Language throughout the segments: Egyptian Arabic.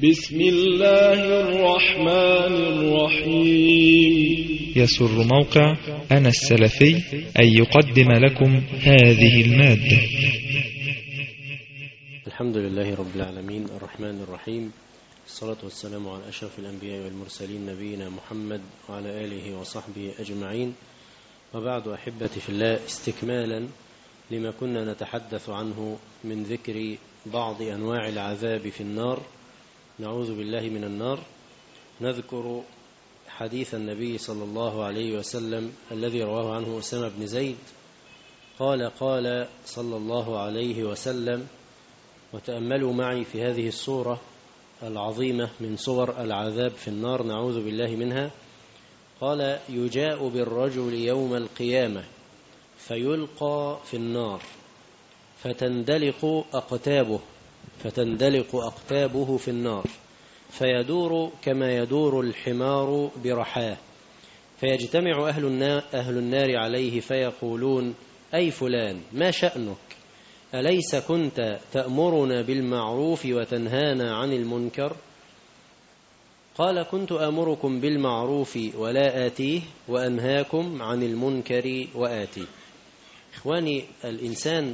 بسم الله الرحمن الرحيم يسر موقع أنا السلفي أن يقدم لكم هذه المادة الحمد لله رب العالمين الرحمن الرحيم الصلاة والسلام على أشرف الأنبياء والمرسلين نبينا محمد وعلى آله وصحبه أجمعين وبعد أحبتي في الله استكمالا لما كنا نتحدث عنه من ذكر بعض أنواع العذاب في النار نعوذ بالله من النار نذكر حديث النبي صلى الله عليه وسلم الذي رواه عنه أسامة بن زيد قال قال صلى الله عليه وسلم وتأملوا معي في هذه الصورة العظيمة من صور العذاب في النار نعوذ بالله منها قال يجاء بالرجل يوم القيامة فيلقى في النار فتندلق أقتابه فتندلق أقتابه في النار فيدور كما يدور الحمار برحاه فيجتمع أهل النار, أهل النار عليه فيقولون أي فلان ما شأنك أليس كنت تأمرنا بالمعروف وتنهانا عن المنكر قال كنت آمركم بالمعروف ولا آتيه وأنهاكم عن المنكر وآتيه إخواني الإنسان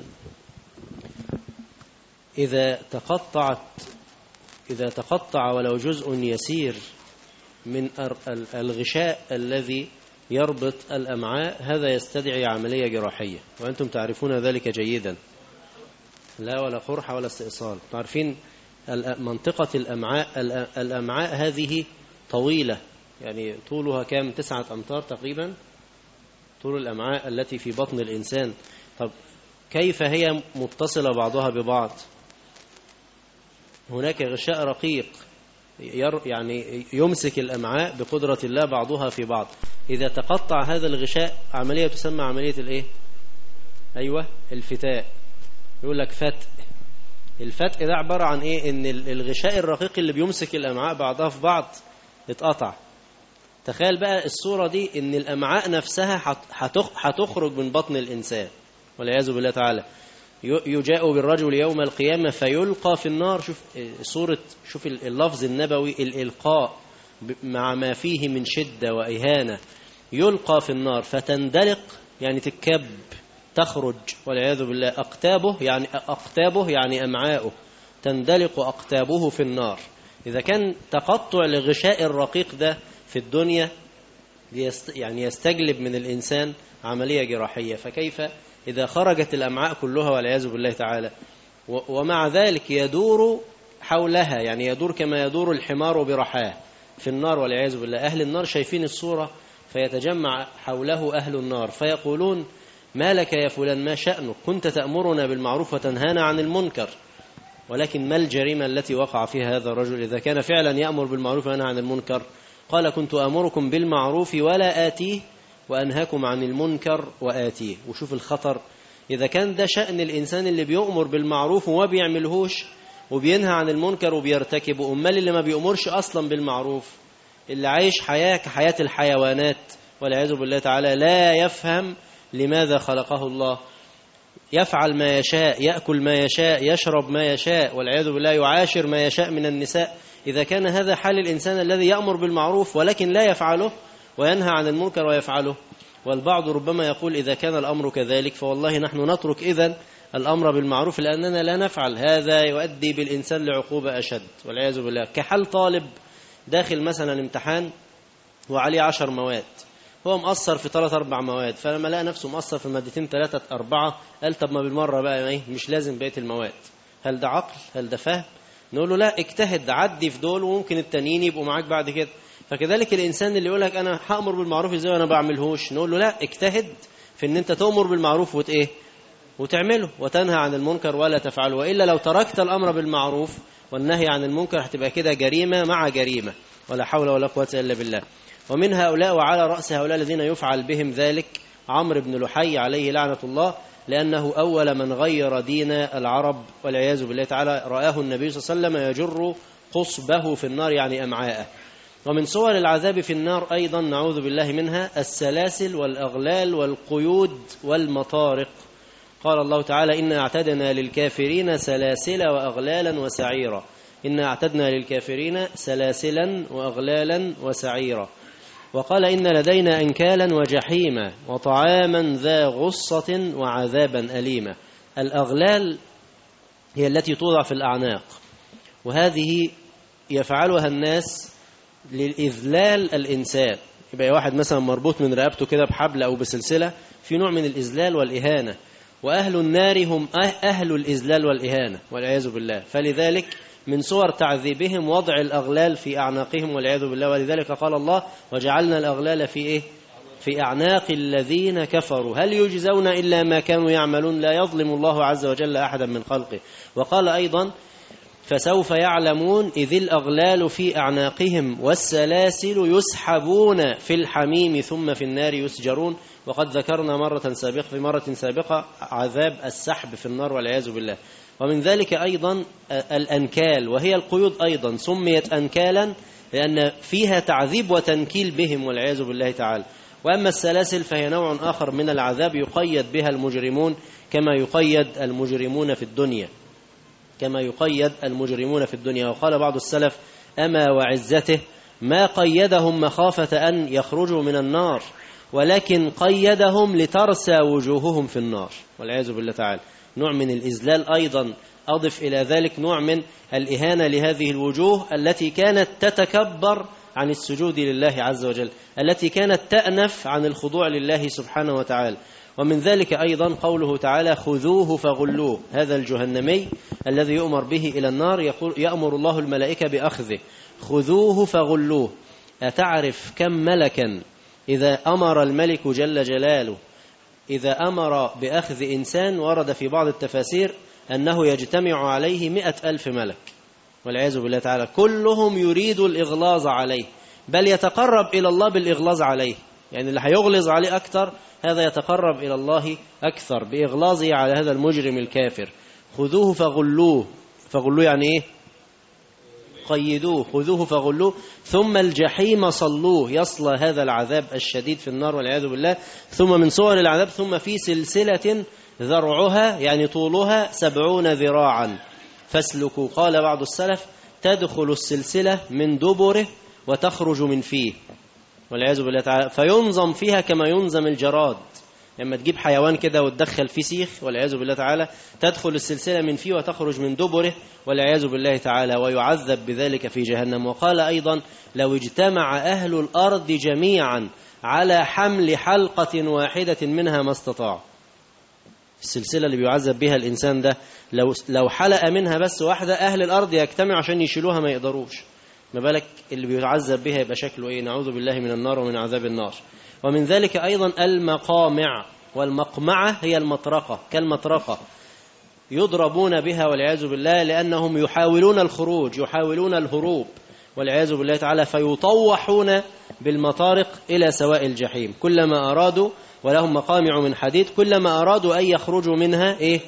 إذا تقطعت إذا تقطع ولو جزء يسير من الغشاء الذي يربط الأمعاء هذا يستدعي عملية جراحية وأنتم تعرفون ذلك جيدا لا ولا قرحة ولا استئصال تعرفين منطقة الأمعاء الأمعاء هذه طويلة يعني طولها كام تسعة أمتار تقريبا طول الأمعاء التي في بطن الإنسان طب كيف هي متصلة بعضها ببعض هناك غشاء رقيق يعني يمسك الأمعاء بقدرة الله بعضها في بعض إذا تقطع هذا الغشاء عملية تسمى عملية الإيه أيوة الفتاء يقول لك فتق الفتق ده عبارة عن إيه إن الغشاء الرقيق اللي بيمسك الأمعاء بعضها في بعض اتقطع تخيل بقى الصورة دي إن الأمعاء نفسها هتخرج من بطن الإنسان والعياذ بالله تعالى يجاء بالرجل يوم القيامة فيلقى في النار شوف صورة شوف اللفظ النبوي الإلقاء مع ما فيه من شدة وإهانة يلقى في النار فتندلق يعني تكب تخرج والعياذ بالله أقتابه يعني أقتابه يعني أمعاؤه تندلق أقتابه في النار إذا كان تقطع لغشاء الرقيق ده في الدنيا يعني يستجلب من الإنسان عملية جراحية فكيف إذا خرجت الأمعاء كلها والعياذ بالله تعالى ومع ذلك يدور حولها يعني يدور كما يدور الحمار برحاه في النار والعياذ بالله أهل النار شايفين الصورة فيتجمع حوله أهل النار فيقولون ما لك يا فلان ما شأنك كنت تأمرنا بالمعروف وتنهانا عن المنكر ولكن ما الجريمة التي وقع فيها هذا الرجل إذا كان فعلا يأمر بالمعروف وينهى عن المنكر قال كنت أمركم بالمعروف ولا آتيه وأنهاكم عن المنكر وآتيه وشوف الخطر إذا كان ده شأن الإنسان اللي بيؤمر بالمعروف وما بيعملهوش وبينهى عن المنكر وبيرتكبه أمال اللي ما بيؤمرش أصلا بالمعروف اللي عايش حياة كحياة الحيوانات والعياذ بالله تعالى لا يفهم لماذا خلقه الله يفعل ما يشاء يأكل ما يشاء يشرب ما يشاء والعياذ بالله يعاشر ما يشاء من النساء إذا كان هذا حال الإنسان الذي يأمر بالمعروف ولكن لا يفعله وينهى عن المنكر ويفعله والبعض ربما يقول إذا كان الأمر كذلك فوالله نحن نترك إذن الأمر بالمعروف لأننا لا نفعل هذا يؤدي بالإنسان لعقوبة أشد والعياذ بالله كحل طالب داخل مثلا امتحان وعليه عشر مواد هو مقصر في ثلاث أربع مواد فلما لقى نفسه مقصر في مادتين ثلاثة أربعة قال طب ما بالمرة بقى إيه مش لازم بقية المواد هل ده عقل هل ده فهم نقول له لا اجتهد عدي في دول وممكن التانيين يبقوا معاك بعد كده فكذلك الإنسان اللي يقول لك أنا هأمر بالمعروف إزاي وأنا بعملهوش نقول له لا اجتهد في إن أنت تأمر بالمعروف وت إيه وتعمله وتنهى عن المنكر ولا تفعله وإلا لو تركت الأمر بالمعروف والنهي عن المنكر هتبقى كده جريمة مع جريمة ولا حول ولا قوة إلا بالله ومن هؤلاء وعلى رأس هؤلاء الذين يفعل بهم ذلك عمرو بن لحي عليه لعنة الله لأنه أول من غير دين العرب والعياذ بالله تعالى رآه النبي صلى الله عليه وسلم يجر قصبه في النار يعني أمعاءه ومن صور العذاب في النار أيضا نعوذ بالله منها السلاسل والأغلال والقيود والمطارق قال الله تعالى إنا اعتدنا للكافرين سلاسل وأغلالا وسعيرا إنا أعتدنا للكافرين سلاسلا وأغلالا وسعيرا وقال إن لدينا أنكالا وجحيما وطعاما ذا غصة وعذابا أليما الأغلال هي التي توضع في الأعناق وهذه يفعلها الناس للإذلال الإنسان يبقى واحد مثلا مربوط من رقبته كده بحبل أو بسلسلة في نوع من الإذلال والإهانة وأهل النار هم أهل الإذلال والإهانة والعياذ بالله فلذلك من صور تعذيبهم وضع الأغلال في أعناقهم والعياذ بالله ولذلك قال الله وجعلنا الأغلال في إيه في أعناق الذين كفروا هل يجزون إلا ما كانوا يعملون لا يظلم الله عز وجل أحدا من خلقه وقال أيضا فسوف يعلمون إذ الأغلال في أعناقهم والسلاسل يسحبون في الحميم ثم في النار يسجرون وقد ذكرنا مرة سابقة في مرة سابقة عذاب السحب في النار والعياذ بالله ومن ذلك أيضا الأنكال وهي القيود أيضا سميت أنكالا لأن فيها تعذيب وتنكيل بهم والعياذ بالله تعالى وأما السلاسل فهي نوع آخر من العذاب يقيد بها المجرمون كما يقيد المجرمون في الدنيا كما يقيد المجرمون في الدنيا وقال بعض السلف أما وعزته ما قيدهم مخافة أن يخرجوا من النار ولكن قيدهم لترسى وجوههم في النار والعياذ بالله تعالى نوع من الإذلال أيضا أضف إلى ذلك نوع من الإهانة لهذه الوجوه التي كانت تتكبر عن السجود لله عز وجل التي كانت تأنف عن الخضوع لله سبحانه وتعالى ومن ذلك أيضا قوله تعالى خذوه فغلوه هذا الجهنمي الذي يؤمر به إلى النار يقول يأمر الله الملائكة بأخذه خذوه فغلوه أتعرف كم ملكا إذا أمر الملك جل جلاله إذا أمر بأخذ إنسان ورد في بعض التفاسير أنه يجتمع عليه مئة ألف ملك والعياذ بالله تعالى كلهم يريد الإغلاظ عليه بل يتقرب إلى الله بالإغلاظ عليه يعني اللي هيغلظ عليه أكثر هذا يتقرب إلى الله أكثر بإغلاظه على هذا المجرم الكافر خذوه فغلوه فغلوه يعني إيه قيدوه خذوه فغلوه ثم الجحيم صلوه يصلى هذا العذاب الشديد في النار والعياذ بالله ثم من صور العذاب ثم في سلسلة ذرعها يعني طولها سبعون ذراعا فاسلكوا قال بعض السلف تدخل السلسلة من دبره وتخرج من فيه والعياذ بالله تعالى فينظم فيها كما ينظم الجراد لما تجيب حيوان كده وتدخل فيه سيخ والعياذ بالله تعالى تدخل السلسلة من فيه وتخرج من دبره والعياذ بالله تعالى ويعذب بذلك في جهنم وقال أيضا لو اجتمع أهل الأرض جميعا على حمل حلقة واحدة منها ما استطاعوا السلسلة اللي بيعذب بها الإنسان ده لو لو حلقة منها بس واحدة أهل الأرض يجتمعوا عشان يشيلوها ما يقدروش ما بالك اللي بيعذب بها يبقى شكله إيه نعوذ بالله من النار ومن عذاب النار ومن ذلك أيضا المقامع والمقمعة هي المطرقة كالمطرقة يضربون بها والعياذ بالله لأنهم يحاولون الخروج يحاولون الهروب والعياذ بالله تعالى فيطوحون بالمطارق إلى سواء الجحيم كلما أرادوا ولهم مقامع من حديد كلما أرادوا أن يخرجوا منها إيه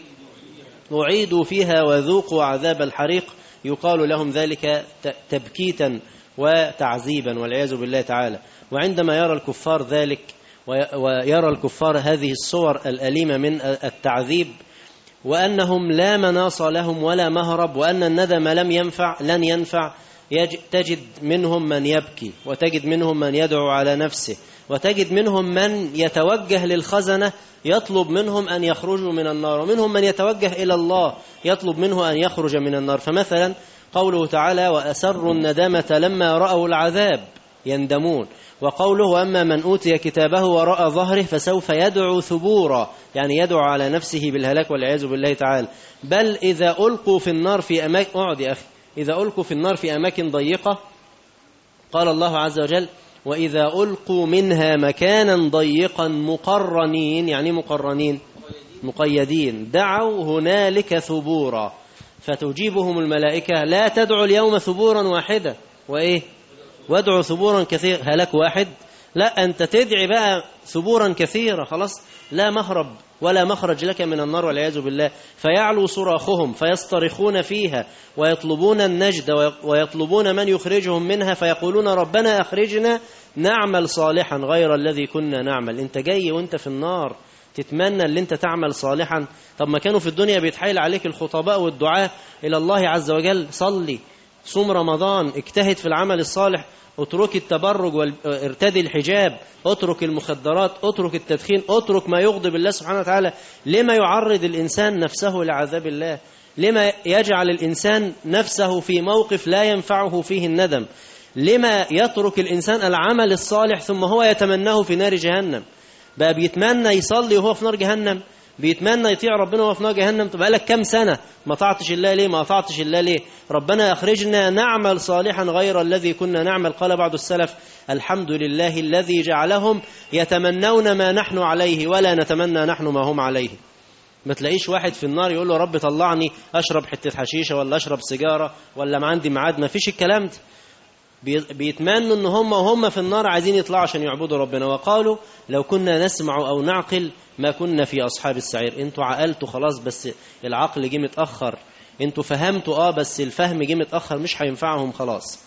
أعيدوا فيها وذوقوا عذاب الحريق يقال لهم ذلك تبكيتا وتعذيبا والعياذ بالله تعالى وعندما يرى الكفار ذلك ويرى الكفار هذه الصور الأليمة من التعذيب وأنهم لا مناص لهم ولا مهرب وأن الندم لم ينفع لن ينفع تجد منهم من يبكي وتجد منهم من يدعو على نفسه وتجد منهم من يتوجه للخزنة يطلب منهم أن يخرجوا من النار ومنهم من يتوجه إلى الله يطلب منه أن يخرج من النار فمثلا قوله تعالى وأسروا الندامة لما رأوا العذاب يندمون وقوله وأما من أوتي كتابه وراء ظهره فسوف يدعو ثبورا يعني يدعو على نفسه بالهلاك والعياذ بالله تعالى بل إذا ألقوا في النار في أماكن اقعد يا أخي إذا ألقوا في النار في أماكن ضيقة قال الله عز وجل وإذا ألقوا منها مكانا ضيقا مقرنين يعني مقرنين مقيدين دعوا هنالك ثبورا فتجيبهم الملائكة لا تدعوا اليوم ثبورا واحدا وإيه وادعوا ثبورا كثيرا هلك واحد لا أنت تدعي بقى ثبورا كثيرا خلاص لا مهرب ولا مخرج لك من النار والعياذ بالله فيعلو صراخهم فيصطرخون فيها ويطلبون النجد ويطلبون من يخرجهم منها فيقولون ربنا أخرجنا نعمل صالحا غير الذي كنا نعمل انت جاي وانت في النار تتمنى اللي انت تعمل صالحا طب ما كانوا في الدنيا بيتحايل عليك الخطباء والدعاء إلى الله عز وجل صلي صوم رمضان اجتهد في العمل الصالح اترك التبرج وارتدي الحجاب اترك المخدرات اترك التدخين اترك ما يغضب الله سبحانه وتعالى لما يعرض الإنسان نفسه لعذاب الله لما يجعل الإنسان نفسه في موقف لا ينفعه فيه الندم لما يترك الإنسان العمل الصالح ثم هو يتمناه في نار جهنم بقى بيتمنى يصلي وهو في نار جهنم بيتمنى يطيع ربنا وهو في نار جهنم طب بقالك كام سنة ما طعتش الله ليه ما طعتش الله ليه ربنا أخرجنا نعمل صالحا غير الذي كنا نعمل قال بعض السلف الحمد لله الذي جعلهم يتمنون ما نحن عليه ولا نتمنى نحن ما هم عليه ما تلاقيش واحد في النار يقول له رب طلعني أشرب حتة حشيشة ولا أشرب سيجارة ولا ما عندي ميعاد ما فيش الكلام ده بيتمنوا ان هم وهم في النار عايزين يطلعوا عشان يعبدوا ربنا وقالوا لو كنا نسمع او نعقل ما كنا في اصحاب السعير انتوا عقلتوا خلاص بس العقل جه متاخر انتوا فهمتوا اه بس الفهم جه متاخر مش هينفعهم خلاص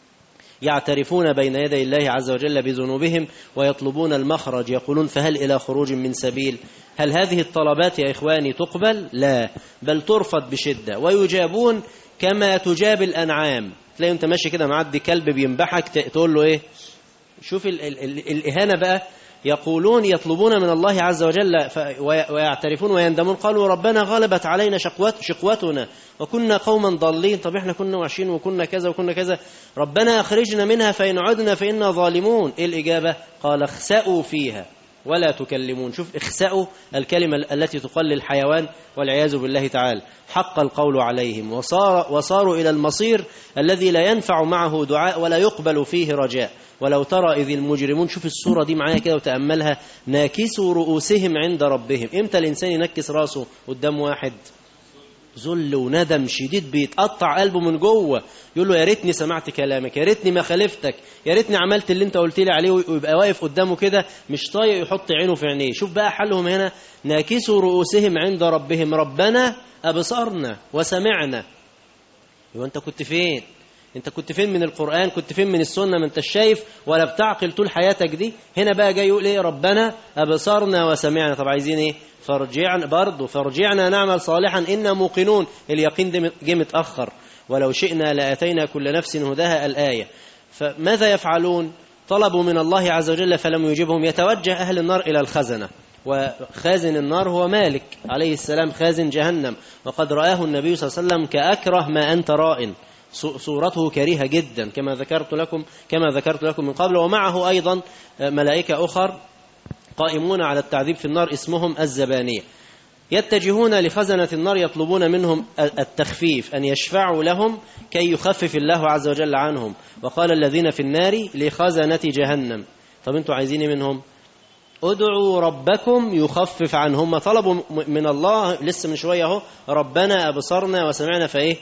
يعترفون بين يدي الله عز وجل بذنوبهم ويطلبون المخرج يقولون فهل الى خروج من سبيل هل هذه الطلبات يا اخواني تقبل لا بل ترفض بشده ويجابون كما تجاب الانعام تلاقي انت ماشي كده معدي كلب بينبحك تقول له ايه شوف ال ال ال الاهانه بقى يقولون يطلبون من الله عز وجل ويعترفون ويندمون قالوا ربنا غلبت علينا شقوت شقوتنا وكنا قوما ضالين طب احنا كنا وحشين وكنا كذا وكنا كذا ربنا اخرجنا منها فإن عدنا فإنا ظالمون ايه الإجابة قال اخسأوا فيها ولا تكلمون شوف اخسأوا الكلمة التي تقل للحيوان والعياذ بالله تعالى حق القول عليهم وصار وصاروا إلى المصير الذي لا ينفع معه دعاء ولا يقبل فيه رجاء ولو ترى إذ المجرمون شوف الصورة دي معايا كده وتأملها ناكسوا رؤوسهم عند ربهم إمتى الإنسان ينكس راسه قدام واحد ذل وندم شديد بيتقطع قلبه من جوه يقول له يا ريتني سمعت كلامك يا ريتني ما خالفتك يا ريتني عملت اللي انت قلت لي عليه ويبقى واقف قدامه كده مش طايق يحط عينه في عينيه شوف بقى حلهم هنا ناكسوا رؤوسهم عند ربهم ربنا أبصرنا وسمعنا يبقى انت كنت فين انت كنت فين من القرآن كنت فين من السنة ما انت شايف ولا بتعقل طول حياتك دي هنا بقى جاي يقول ايه ربنا أبصرنا وسمعنا طب عايزين ايه فرجعنا برضه فرجعنا نعمل صالحا إنا موقنون اليقين ده جه متأخر ولو شئنا لأتينا كل نفس هداها الآية فماذا يفعلون طلبوا من الله عز وجل فلم يجبهم يتوجه أهل النار إلى الخزنة وخازن النار هو مالك عليه السلام خازن جهنم وقد رآه النبي صلى الله عليه وسلم كأكره ما أنت رائن صورته كريهة جدا كما ذكرت لكم كما ذكرت لكم من قبل ومعه أيضا ملائكة أخر قائمون على التعذيب في النار اسمهم الزبانية يتجهون لخزنة النار يطلبون منهم التخفيف أن يشفعوا لهم كي يخفف الله عز وجل عنهم وقال الذين في النار لخزنة جهنم طب انتوا عايزين منهم ادعوا ربكم يخفف عنهم طلبوا من الله لسه من شوية اهو ربنا أبصرنا وسمعنا فإيه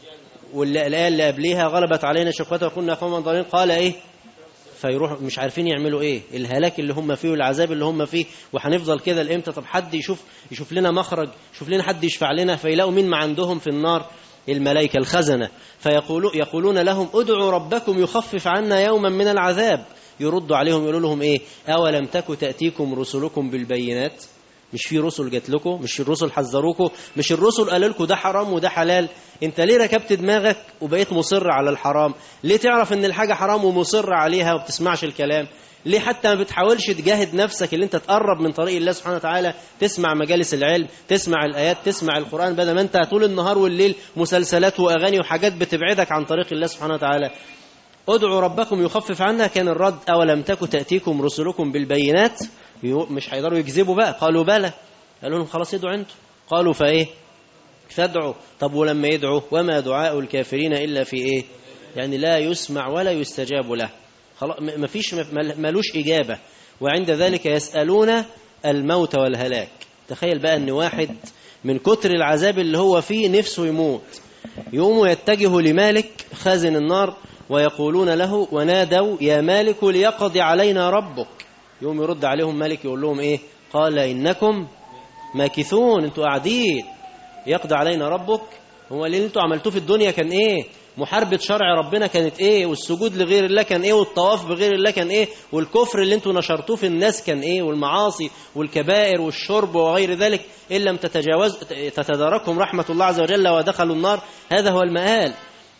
والآية اللي قبليها غلبت علينا شقوتها وكنا قوما ضالين قال إيه فيروح مش عارفين يعملوا ايه الهلاك اللي هم فيه والعذاب اللي هم فيه وهنفضل كده لامتى طب حد يشوف يشوف لنا مخرج يشوف لنا حد يشفع لنا فيلاقوا مين ما عندهم في النار الملائكة الخزنة فيقولوا يقولون لهم ادعوا ربكم يخفف عنا يوما من العذاب يردوا عليهم يقولوا لهم ايه اولم تك تأتيكم رسلكم بالبينات مش في رسل جات لكم مش الرسل حذروكم مش الرسل قالوا لكم ده حرام وده حلال انت ليه ركبت دماغك وبقيت مصر على الحرام ليه تعرف ان الحاجة حرام ومصر عليها وبتسمعش الكلام ليه حتى ما بتحاولش تجاهد نفسك اللي انت تقرب من طريق الله سبحانه وتعالى تسمع مجالس العلم تسمع الآيات تسمع القرآن بدل ما انت طول النهار والليل مسلسلات وأغاني وحاجات بتبعدك عن طريق الله سبحانه وتعالى ادعوا ربكم يخفف عنا كان الرد أولم تك تأتيكم رسلكم بالبينات مش هيقدروا يكذبوا بقى قالوا بلى قالوا لهم خلاص ادعوا انتوا قالوا فايه فادعوا طب ولما يدعوا وما دعاء الكافرين إلا في ايه يعني لا يسمع ولا يستجاب له خلاص ما فيش ملوش إجابة وعند ذلك يسألون الموت والهلاك تخيل بقى ان واحد من كتر العذاب اللي هو فيه نفسه يموت يقوم يتجه لمالك خازن النار ويقولون له ونادوا يا مالك ليقضي علينا ربك يوم يرد عليهم مالك يقول لهم ايه قال انكم ماكثون انتوا قاعدين يقضي علينا ربك هو اللي انتوا عملتوه في الدنيا كان ايه محاربة شرع ربنا كانت ايه والسجود لغير الله كان ايه والطواف بغير الله كان ايه والكفر اللي انتوا نشرتوه في الناس كان ايه والمعاصي والكبائر والشرب وغير ذلك ان لم تتجاوز تتداركهم رحمة الله عز وجل ودخلوا النار هذا هو المآل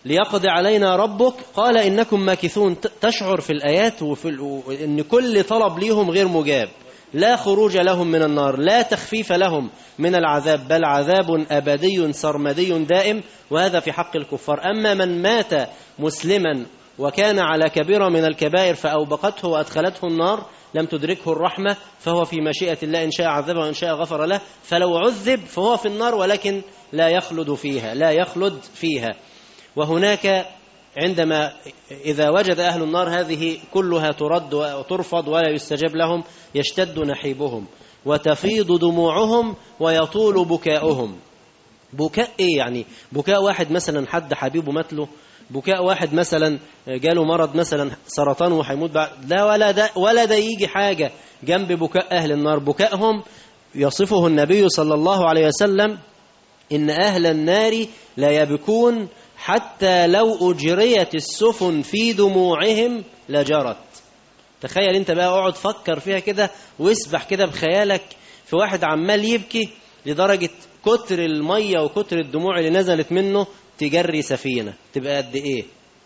ليقضي علينا ربك قال إنكم ماكثون ت- تشعر في الآيات وفي ال... إن كل طلب ليهم غير مجاب لا خروج لهم من النار لا تخفيف لهم من العذاب بل عذاب أبدي سرمدي دائم وهذا في حق الكفار أما من مات مسلما وكان على كبيرة من الكبائر فأوبقته وأدخلته النار لم تدركه الرحمة فهو في مشيئة الله إن شاء عذبه وإن شاء غفر له فلو عذب فهو في النار ولكن لا يخلد فيها لا يخلد فيها وهناك عندما إذا وجد أهل النار هذه كلها ترد وترفض ولا يستجاب لهم يشتد نحيبهم وتفيض دموعهم ويطول بكاؤهم بكاء ايه يعني بكاء واحد مثلا حد حبيبه مات له بكاء واحد مثلا جاله مرض مثلا سرطان وهيموت بعد لا ولا ده ولا ده يجي حاجه جنب بكاء اهل النار بكائهم يصفه النبي صلى الله عليه وسلم ان اهل النار لا يبكون حتى لو اجريت السفن في دموعهم لجرت تخيل انت بقى اقعد فكر فيها كده واسبح كده بخيالك في واحد عمال يبكي لدرجة كتر المية وكتر الدموع اللي نزلت منه تجري سفينة تبقى قد ايه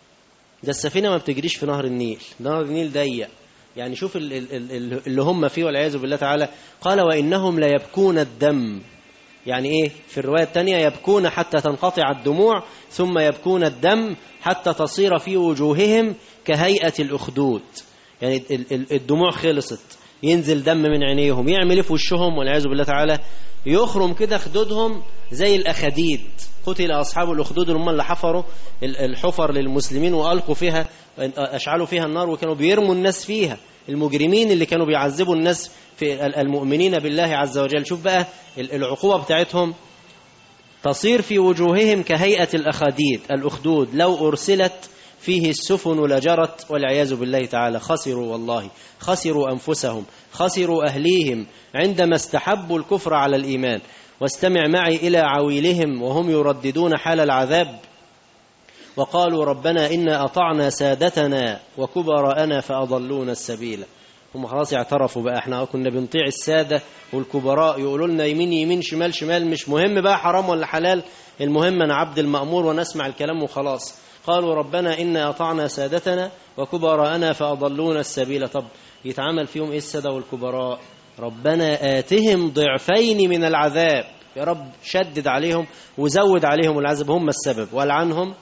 ده السفينة ما بتجريش في نهر النيل نهر النيل ضيق يعني شوف ال- ال- ال- اللي هم فيه والعياذ بالله تعالى قال وإنهم ليبكون الدم يعني ايه في الرواية الثانية يبكون حتى تنقطع الدموع ثم يبكون الدم حتى تصير في وجوههم كهيئة الأخدود يعني ال- ال- الدموع خلصت ينزل دم من عينيهم يعمل ايه في وشهم والعياذ بالله تعالى يخرم كده خدودهم زي الأخديد قتل أصحاب الأخدود اللي هم اللي حفروا ال- الحفر للمسلمين وألقوا فيها أشعلوا فيها النار وكانوا بيرموا الناس فيها المجرمين اللي كانوا بيعذبوا الناس في ال- المؤمنين بالله عز وجل شوف بقى ال- العقوبة بتاعتهم تصير في وجوههم كهيئة الأخاديد الأخدود لو أرسلت فيه السفن لجرت والعياذ بالله تعالى خسروا والله خسروا أنفسهم خسروا أهليهم عندما استحبوا الكفر على الإيمان واستمع معي إلى عويلهم وهم يرددون حال العذاب وقالوا ربنا إنا أطعنا سادتنا وكبراءنا فأضلونا السبيل هم خلاص اعترفوا بقى احنا كنا بنطيع السادة والكبراء يقولوا لنا يمين يمين شمال شمال مش مهم بقى حرام ولا حلال المهم أنا عبد المأمور ونسمع الكلام وخلاص قالوا ربنا إنا أطعنا سادتنا وكبراءنا فأضلونا السبيل طب يتعامل فيهم إيه السادة والكبراء ربنا آتهم ضعفين من العذاب يا رب شدد عليهم وزود عليهم العذاب هم السبب والعنهم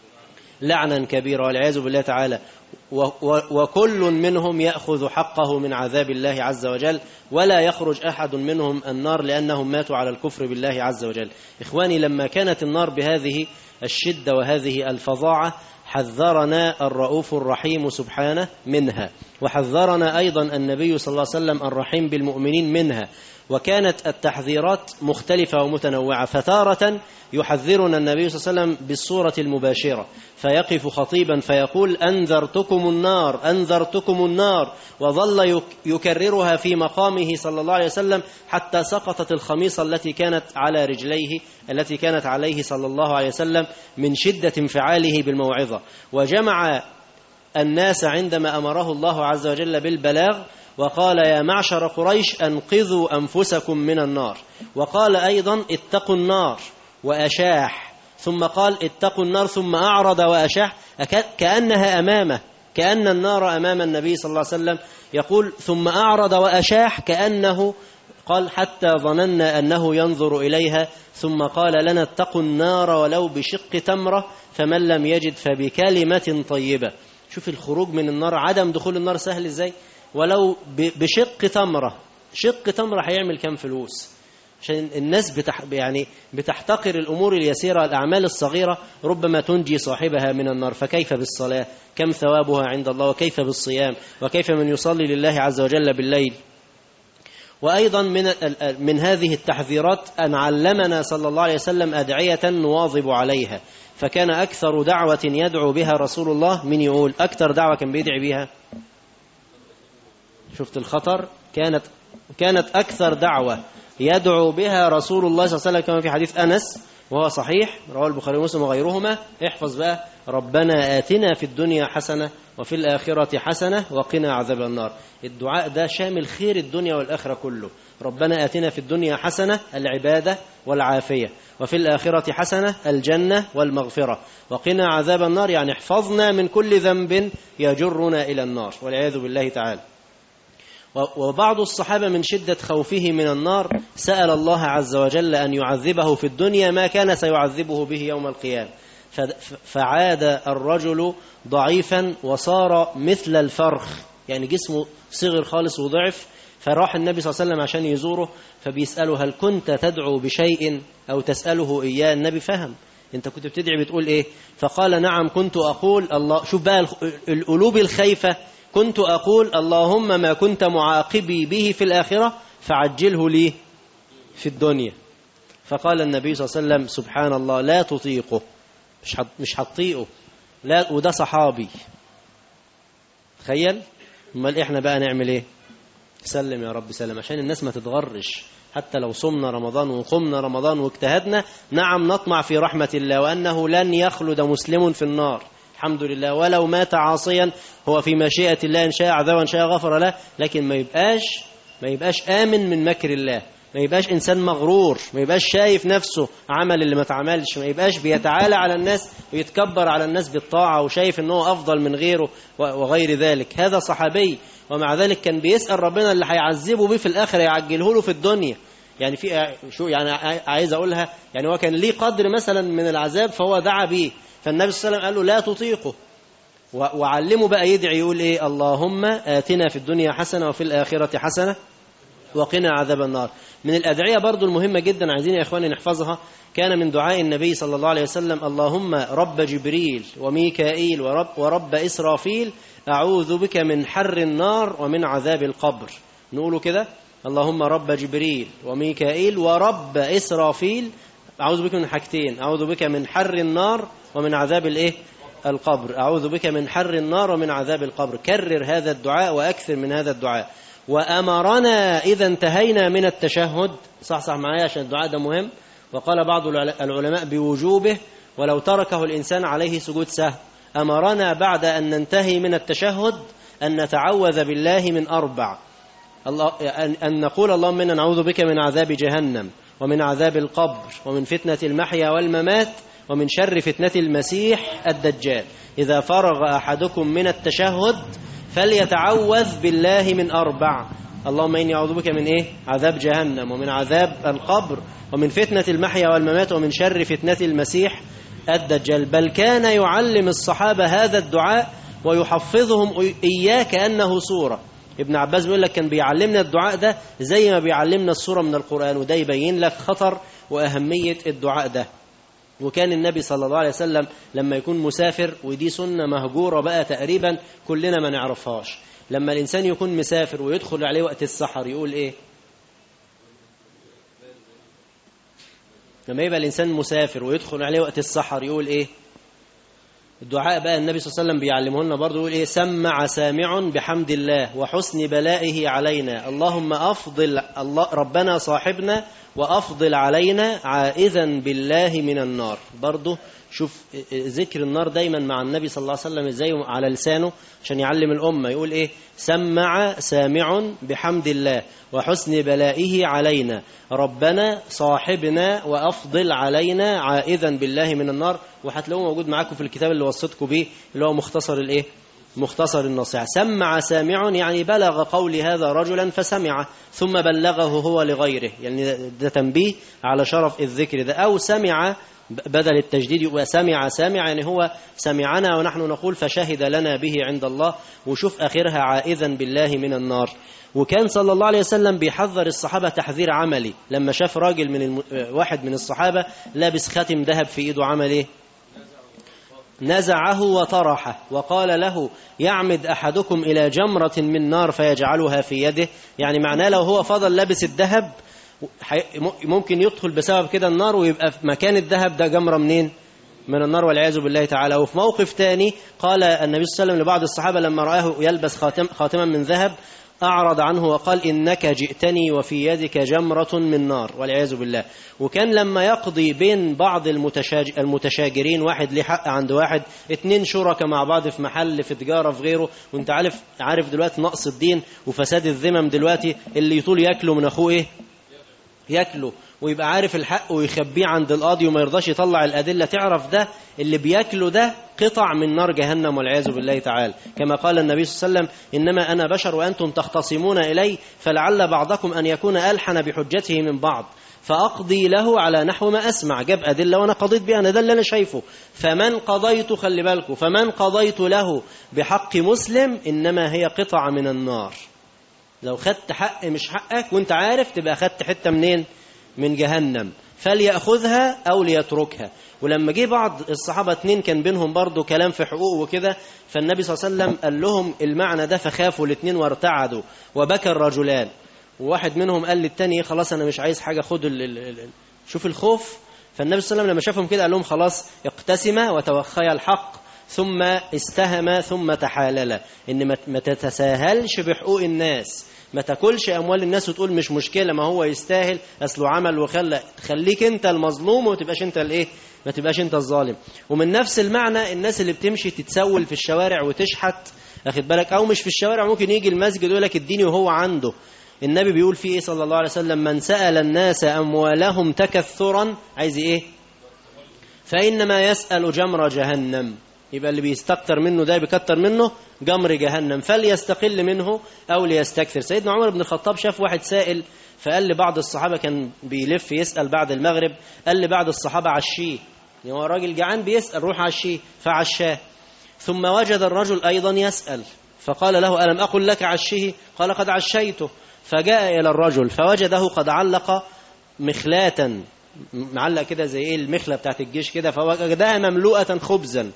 لعنا كبيرا والعياذ بالله تعالى و- و- وكل منهم يأخذ حقه من عذاب الله عز وجل ولا يخرج أحد منهم النار لأنهم ماتوا على الكفر بالله عز وجل إخواني لما كانت النار بهذه الشدة وهذه الفظاعة حذرنا الرؤوف الرحيم سبحانه منها وحذرنا أيضا النبي صلى الله عليه وسلم الرحيم بالمؤمنين منها وكانت التحذيرات مختلفة ومتنوعة فتارة يحذرنا النبي صلى الله عليه وسلم بالصورة المباشرة فيقف خطيبا فيقول أنذرتكم النار أنذرتكم النار وظل يك- يكررها في مقامه صلى الله عليه وسلم حتى سقطت الخميصة التي كانت على رجليه التي كانت عليه صلى الله عليه وسلم من شدة انفعاله بالموعظة وجمع الناس عندما أمره الله عز وجل بالبلاغ وقال يا معشر قريش أنقذوا أنفسكم من النار وقال أيضا اتقوا النار وأشاح ثم قال اتقوا النار ثم أعرض وأشاح أك- كأنها أمامه كأن النار أمام النبي صلى الله عليه وسلم يقول ثم أعرض وأشاح كأنه قال حتى ظننا أنه ينظر إليها ثم قال لنا اتقوا النار ولو بشق تمرة فمن لم يجد فبكلمة طيبة شوف الخروج من النار عدم دخول النار سهل ازاي ولو ب- بشق تمرة شق تمرة هيعمل كام فلوس عشان الناس بتح يعني بتحتقر الأمور اليسيرة الأعمال الصغيرة ربما تنجي صاحبها من النار فكيف بالصلاة كم ثوابها عند الله وكيف بالصيام وكيف من يصلي لله عز وجل بالليل وأيضا من ال- من هذه التحذيرات أن علمنا صلى الله عليه وسلم أدعية نواظب عليها فكان أكثر دعوة يدعو بها رسول الله من يقول أكثر دعوة كان بيدعي بها شفت الخطر كانت كانت أكثر دعوة يدعو بها رسول الله صلى الله عليه وسلم كما في حديث أنس وهو صحيح رواه البخاري ومسلم وغيرهما احفظ بقى ربنا آتنا في الدنيا حسنة وفي الآخرة حسنة وقنا عذاب النار الدعاء ده شامل خير الدنيا والآخرة كله ربنا آتنا في الدنيا حسنة العبادة والعافية وفي الآخرة حسنة الجنة والمغفرة وقنا عذاب النار يعني احفظنا من كل ذنب يجرنا إلى النار والعياذ بالله تعالى وبعض الصحابة من شدة خوفه من النار سأل الله عز وجل أن يعذبه في الدنيا ما كان سيعذبه به يوم القيامة فعاد الرجل ضعيفا وصار مثل الفرخ يعني جسمه صغر خالص وضعف فراح النبي صلى الله عليه وسلم عشان يزوره فبيسأله هل كنت تدعو بشيء أو تسأله إياه النبي فهم انت كنت بتدعي بتقول ايه فقال نعم كنت أقول الله شوف بقى القلوب الخايفة كنت أقول اللهم ما كنت معاقبي به في الآخرة فعجله لي في الدنيا فقال النبي صلى الله عليه وسلم سبحان الله لا تطيقه مش مش هتطيقه لا وده صحابي تخيل امال احنا بقى نعمل ايه سلم يا رب سلم عشان الناس ما تتغرش حتى لو صمنا رمضان وقمنا رمضان واجتهدنا نعم نطمع في رحمة الله وأنه لن يخلد مسلم في النار الحمد لله ولو مات عاصيا هو في مشيئة الله إن شاء عذاب وإن شاء غفر له لكن ما يبقاش ما يبقاش آمن من مكر الله ما يبقاش إنسان مغرور ما يبقاش شايف نفسه عمل اللي ما اتعملش ما يبقاش بيتعالى على الناس ويتكبر على الناس بالطاعة وشايف أنه أفضل من غيره وغير ذلك هذا صحابي ومع ذلك كان بيسأل ربنا اللي هيعذبه بيه في الآخر يعجله له في الدنيا يعني في شو يعني عايز أقولها يعني هو كان ليه قدر مثلا من العذاب فهو دعا به فالنبي صلى الله عليه وسلم قال له لا تطيقه وعلمه بقى يدعي يقول ايه اللهم آتنا في الدنيا حسنة وفي الآخرة حسنة وقنا عذاب النار من الأدعية برضو المهمة جدا عايزين يا إخواني نحفظها كان من دعاء النبي صلى الله عليه وسلم اللهم رب جبريل وميكائيل ورب, ورب إسرافيل أعوذ بك من حر النار ومن عذاب القبر نقوله كده اللهم رب جبريل وميكائيل ورب إسرافيل أعوذ بك من حاجتين أعوذ بك من حر النار ومن عذاب الإيه القبر أعوذ بك من حر النار ومن عذاب القبر كرر هذا الدعاء وأكثر من هذا الدعاء وأمرنا إذا انتهينا من التشهد صح صح معايا عشان الدعاء ده مهم وقال بعض العلماء بوجوبه ولو تركه الإنسان عليه سجود سهو أمرنا بعد أن ننتهي من التشهد أن نتعوذ بالله من أربع الله أن نقول اللهم إنا نعوذ بك من عذاب جهنم ومن عذاب القبر ومن فتنة المحيا والممات ومن شر فتنة المسيح الدجال إذا فرغ أحدكم من التشهد فليتعوذ بالله من أربع اللهم إني أعوذ بك من إيه عذاب جهنم ومن عذاب القبر ومن فتنة المحيا والممات ومن شر فتنة المسيح الدجال بل كان يعلم الصحابة هذا الدعاء ويحفظهم إياه كأنه سورة ابن عباس بيقول لك كان بيعلمنا الدعاء ده زي ما بيعلمنا السورة من القرآن وده يبين لك خطر وأهمية الدعاء ده وكان النبي صلى الله عليه وسلم لما يكون مسافر ودي سنة مهجورة بقى تقريبا كلنا ما نعرفهاش لما الإنسان يكون مسافر ويدخل عليه وقت السحر يقول إيه لما يبقى الإنسان مسافر ويدخل عليه وقت السحر يقول إيه الدعاء بقى النبي صلى الله عليه وسلم بيعلمه لنا برضه يقول ايه سمع سامع بحمد الله وحسن بلائه علينا اللهم افضل الله ربنا صاحبنا وافضل علينا عائذا بالله من النار برضه شوف ذكر النار دايما مع النبي صلى الله عليه وسلم ازاي على لسانه عشان يعلم الامه يقول ايه سمع سامع بحمد الله وحسن بلائه علينا ربنا صاحبنا وافضل علينا عائذا بالله من النار وهتلاقوه موجود معاكم في الكتاب اللي وصيتكم بيه اللي هو مختصر الايه مختصر النصيحة سمع سامع يعني بلغ قول هذا رجلا فسمع ثم بلغه هو لغيره يعني ده تنبيه على شرف الذكر ده أو سمع بدل التجديد يبقى سمع سامع يعني هو سمعنا ونحن نقول فشهد لنا به عند الله وشوف آخرها عائذا بالله من النار وكان صلى الله عليه وسلم بيحذر الصحابة تحذير عملي لما شاف راجل من الم... واحد من الصحابة لابس خاتم ذهب في ايده عمل ايه نزعه وطرحه وقال له يعمد أحدكم إلى جمرة من نار فيجعلها في يده يعني معناه لو هو فضل لابس الذهب ممكن يدخل بسبب كده النار ويبقى في مكان الذهب ده جمرة منين من النار والعياذ بالله تعالى وفي موقف تاني قال النبي صلى الله عليه وسلم لبعض الصحابة لما رآه يلبس خاتم خاتما من ذهب أعرض عنه وقال إنك جئتني وفي يدك جمرة من نار والعياذ بالله وكان لما يقضي بين بعض المتشاج... المتشاجرين واحد ليه حق عند واحد اتنين شركاء مع بعض في محل في تجارة في غيره وانت عارف عارف دلوقتي نقص الدين وفساد الذمم دلوقتي اللي يطول ياكله من أخوه إيه ياكله ويبقى عارف الحق ويخبيه عند القاضي وما يرضاش يطلع الأدلة تعرف ده اللي بياكله ده قطع من نار جهنم والعياذ بالله تعالى كما قال النبي صلى الله عليه وسلم إنما أنا بشر وأنتم تختصمون إلي فلعل بعضكم أن يكون ألحن بحجته من بعض فأقضي له على نحو ما أسمع جاب أدلة وأنا قضيت بها أنا ده اللي أنا شايفه فمن قضيت خلي بالكم فمن قضيت له بحق مسلم إنما هي قطع من النار لو خدت حق مش حقك وانت عارف تبقى خدت حتة منين من جهنم فليأخذها أو ليتركها ولما جه بعض الصحابة اتنين كان بينهم برضو كلام في حقوق وكده فالنبي صلى الله عليه وسلم قال لهم المعنى ده فخافوا الاتنين وارتعدوا وبكى الرجلان وواحد منهم قال للتاني خلاص أنا مش عايز حاجة خد ال ال ال شوف الخوف فالنبي صلى الله عليه وسلم لما شافهم كده قال لهم خلاص اقتسما وتوخيا الحق ثم استهم ثم تحالل ان ما تتساهلش بحقوق الناس ما تاكلش اموال الناس وتقول مش مشكله ما هو يستاهل اصله عمل وخلى خليك انت المظلوم وما تبقاش انت الايه ما تبقاش انت الظالم ومن نفس المعنى الناس اللي بتمشي تتسول في الشوارع وتشحت اخد بالك او مش في الشوارع ممكن يجي المسجد يقول لك اديني وهو عنده النبي بيقول فيه ايه صلى الله عليه وسلم من سأل الناس اموالهم تكثرا عايز ايه فانما يسأل جمر جهنم يبقى اللي بيستكتر منه ده بيكتر منه جمر جهنم فليستقل منه أو ليستكثر سيدنا عمر بن الخطاب شاف واحد سائل فقال لبعض الصحابة كان بيلف يسأل بعد المغرب قال لبعض الصحابة عشيه يعني هو راجل جعان بيسأل روح عشيه فعشاه ثم وجد الرجل أيضا يسأل فقال له ألم أقل لك عشيه قال قد عشيته فجاء إلى الرجل فوجده قد علق مخلاة معلق كده زي ايه المخلة بتاعت الجيش كده فوجدها مملوءة خبزا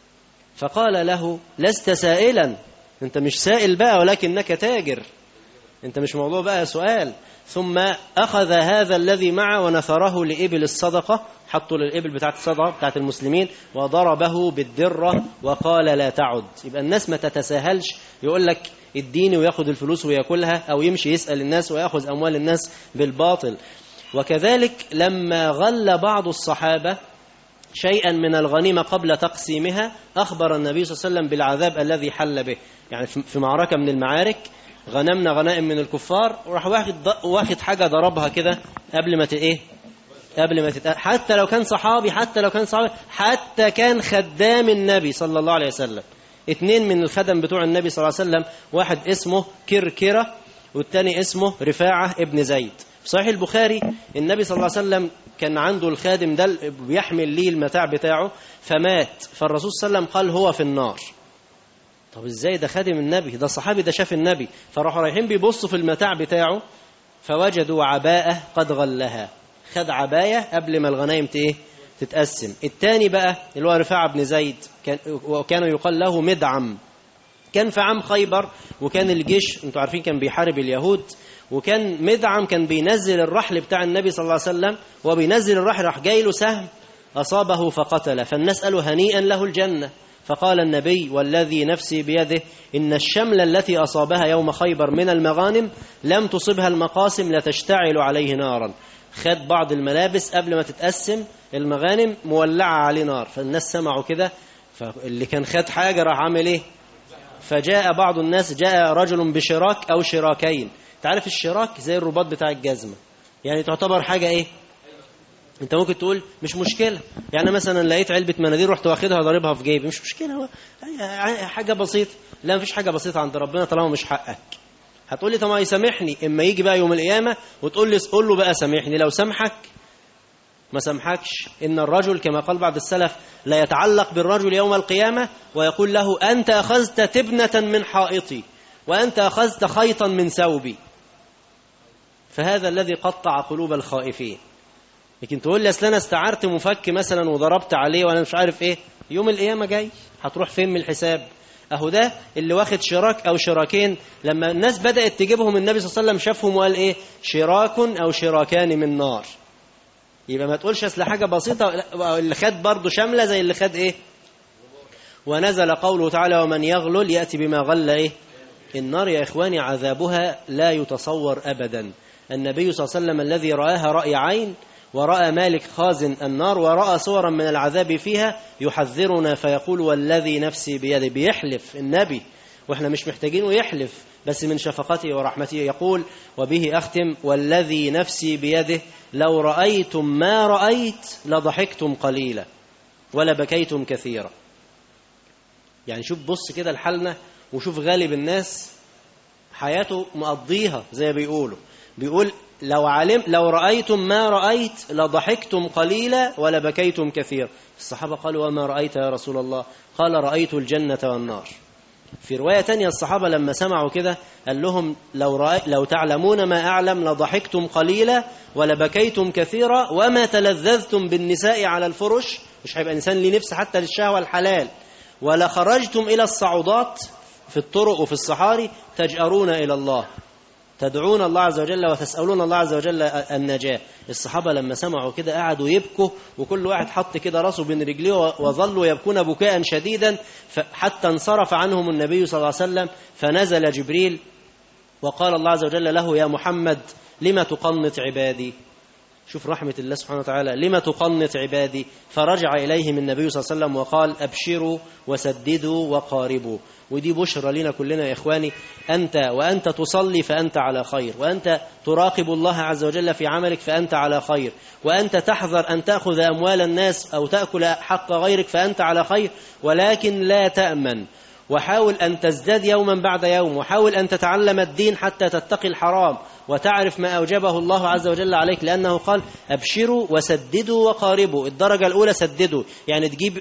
فقال له لست سائلا انت مش سائل بقى ولكنك تاجر انت مش موضوع بقى سؤال ثم أخذ هذا الذي معه ونثره لإبل الصدقة حطه للإبل بتاعت الصدقة بتاعت المسلمين وضربه بالدرة وقال لا تعد يبقى الناس ما تتساهلش يقول لك اديني وياخد الفلوس وياكلها أو يمشي يسأل الناس وياخذ أموال الناس بالباطل وكذلك لما غل بعض الصحابة شيئا من الغنيمة قبل تقسيمها أخبر النبي صلى الله عليه وسلم بالعذاب الذي حل به يعني في معركة من المعارك غنمنا غنائم من الكفار وراح واخد واخد حاجة ضربها كده قبل ما ايه قبل ما تتقل حتى لو كان صحابي حتى لو كان صحابي حتى كان خدام النبي صلى الله عليه وسلم اتنين من الخدم بتوع النبي صلى الله عليه وسلم واحد اسمه كركرة والتاني اسمه رفاعة ابن زيد في صحيح البخاري النبي صلى الله عليه وسلم كان عنده الخادم ده بيحمل ليه المتاع بتاعه فمات فالرسول صلى الله عليه وسلم قال هو في النار طب ازاي ده خادم النبي ده صحابي ده شاف النبي فراحوا رايحين بيبصوا في المتاع بتاعه فوجدوا عباءة قد غلها خد عباية قبل ما الغنايم ايه تتقسم الثاني بقى اللي هو رفاعة بن زيد كان وكان يقال له مدعم كان في عام خيبر وكان الجيش انتوا عارفين كان بيحارب اليهود وكان مدعم كان بينزل الرحل بتاع النبي صلى الله عليه وسلم وبينزل الرحل راح جاي له سهم أصابه فقتل فالناس قالوا هنيئا له الجنة فقال النبي والذي نفسي بيده إن الشمل التي أصابها يوم خيبر من المغانم لم تصبها المقاسم لتشتعل عليه نارا خد بعض الملابس قبل ما تتقسم المغانم مولعة عليه نار فالناس سمعوا كده فاللي كان خد حاجة راح عامل ايه فجاء بعض الناس جاء رجل بشراك أو شراكين تعرف الشراك زي الرباط بتاع الجزمة يعني تعتبر حاجة ايه انت ممكن تقول مش مشكلة يعني مثلا لقيت علبة مناديل رحت واخدها ضاربها في جيبي مش مشكلة هو حاجة بسيطة لا مفيش حاجة بسيطة عند ربنا طالما مش حقك هتقول لي طب ما يسامحني اما يجي بقى يوم القيامة وتقول لي قول له بقى سامحني لو سامحك ما سامحكش إن الرجل كما قال بعض السلف لا يتعلق بالرجل يوم القيامة ويقول له أنت أخذت تبنة من حائطي وأنت أخذت خيطا من ثوبي فهذا الذي قطع قلوب الخائفين لكن تقول لي اصل انا استعرت مفك مثلا وضربت عليه وانا مش عارف ايه يوم القيامه جاي هتروح فين من الحساب اهو ده اللي واخد شراك او شراكين لما الناس بدات تجيبهم النبي صلى الله عليه وسلم شافهم وقال ايه شراك او شراكان من نار يبقى ما تقولش اصل حاجه بسيطه اللي خد برضه شامله زي اللي خد ايه ونزل قوله تعالى ومن يغلل ياتي بما غل ايه النار يا إخواني عذابها لا يتصور أبدا النبي صلى الله عليه وسلم الذي رآها رأي عين ورأى مالك خازن النار ورأى صورا من العذاب فيها يحذرنا فيقول والذي نفسي بيده بيحلف النبي واحنا مش محتاجينه يحلف بس من شفقته ورحمته يقول وبه أختم والذي نفسي بيده لو رأيتم ما رأيت لضحكتم قليلا ولا بكيتم كثيرا يعني شوف بص كده لحالنا وشوف غالب الناس حياته مقضيها زي ما بيقولوا بيقول لو علم لو رأيتم ما رأيت لضحكتم قليلا ولا بكيتم كثيرا الصحابة قالوا وما رأيت يا رسول الله قال رأيت الجنة والنار في رواية تانية الصحابة لما سمعوا كده قال لهم لو, رأي لو تعلمون ما أعلم لضحكتم قليلا ولبكيتم كثيرا وما تلذذتم بالنساء على الفرش مش هيبقى إنسان ليه نفس حتى للشهوة الحلال ولا خرجتم إلى الصعودات في الطرق وفي الصحاري تجأرون إلى الله تدعون الله عز وجل وتسألون الله عز وجل النجاة الصحابة لما سمعوا كده قعدوا يبكوا وكل واحد حط كده راسه بين رجليه وظلوا يبكون بكاء شديدا حتى انصرف عنهم النبي صلى الله عليه وسلم فنزل جبريل وقال الله عز وجل له يا محمد لما تقنط عبادي شوف رحمة الله سبحانه وتعالى لما تقنط عبادي فرجع إليهم النبي صلى الله عليه وسلم وقال أبشروا وسددوا وقاربوا ودي بشرى لنا كلنا يا إخواني أنت وأنت تصلي فأنت على خير وأنت تراقب الله عز وجل في عملك فأنت على خير وأنت تحذر أن تأخذ أموال الناس أو تأكل حق غيرك فأنت على خير ولكن لا تأمن وحاول أن تزداد يوما بعد يوم وحاول أن تتعلم الدين حتى تتقي الحرام وتعرف ما أوجبه الله عز وجل عليك لأنه قال أبشروا وسددوا وقاربوا الدرجة الأولى سددوا يعني تجيب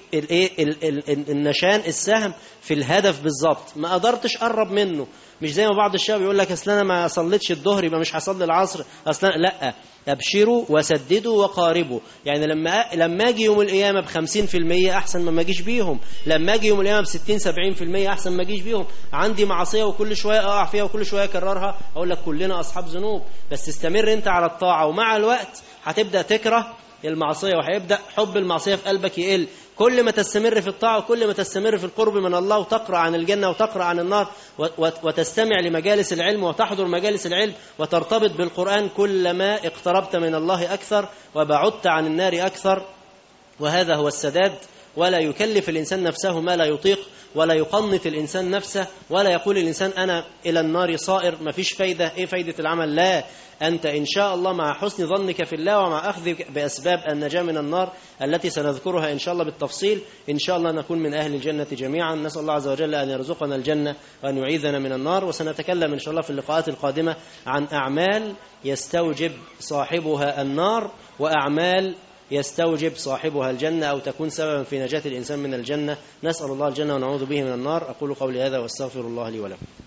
النشان السهم في الهدف بالظبط ما قدرتش قرب منه مش زي ما بعض الشباب يقول لك اصل انا ما صليتش الظهر يبقى مش هصلي العصر اصلا لا ابشروا وسددوا وقاربوا يعني لما لما اجي يوم القيامه ب 50% احسن ما ما اجيش بيهم لما اجي يوم القيامه ب 60 70% احسن ما اجيش بيهم عندي معصيه وكل شويه اقع فيها وكل شويه اكررها اقول لك كلنا اصحاب ذنوب بس استمر انت على الطاعه ومع الوقت هتبدا تكره المعصيه وهيبدا حب المعصيه في قلبك يقل كل ما تستمر في الطاعة وكل ما تستمر في القرب من الله وتقرأ عن الجنة وتقرأ عن النار وتستمع لمجالس العلم وتحضر مجالس العلم وترتبط بالقرآن كلما اقتربت من الله أكثر وبعدت عن النار أكثر وهذا هو السداد ولا يكلف الإنسان نفسه ما لا يطيق ولا يقنط الإنسان نفسه ولا يقول الإنسان أنا إلى النار صائر ما فيش فايدة إيه فايدة العمل لا أنت إن شاء الله مع حسن ظنك في الله ومع أخذك بأسباب النجاة من النار التي سنذكرها إن شاء الله بالتفصيل إن شاء الله نكون من أهل الجنة جميعا نسأل الله عز وجل أن يرزقنا الجنة وأن يعيذنا من النار وسنتكلم إن شاء الله في اللقاءات القادمة عن أعمال يستوجب صاحبها النار وأعمال يستوجب صاحبها الجنة أو تكون سببا في نجاة الإنسان من الجنة نسأل الله الجنة ونعوذ به من النار أقول قولي هذا واستغفر الله لي ولكم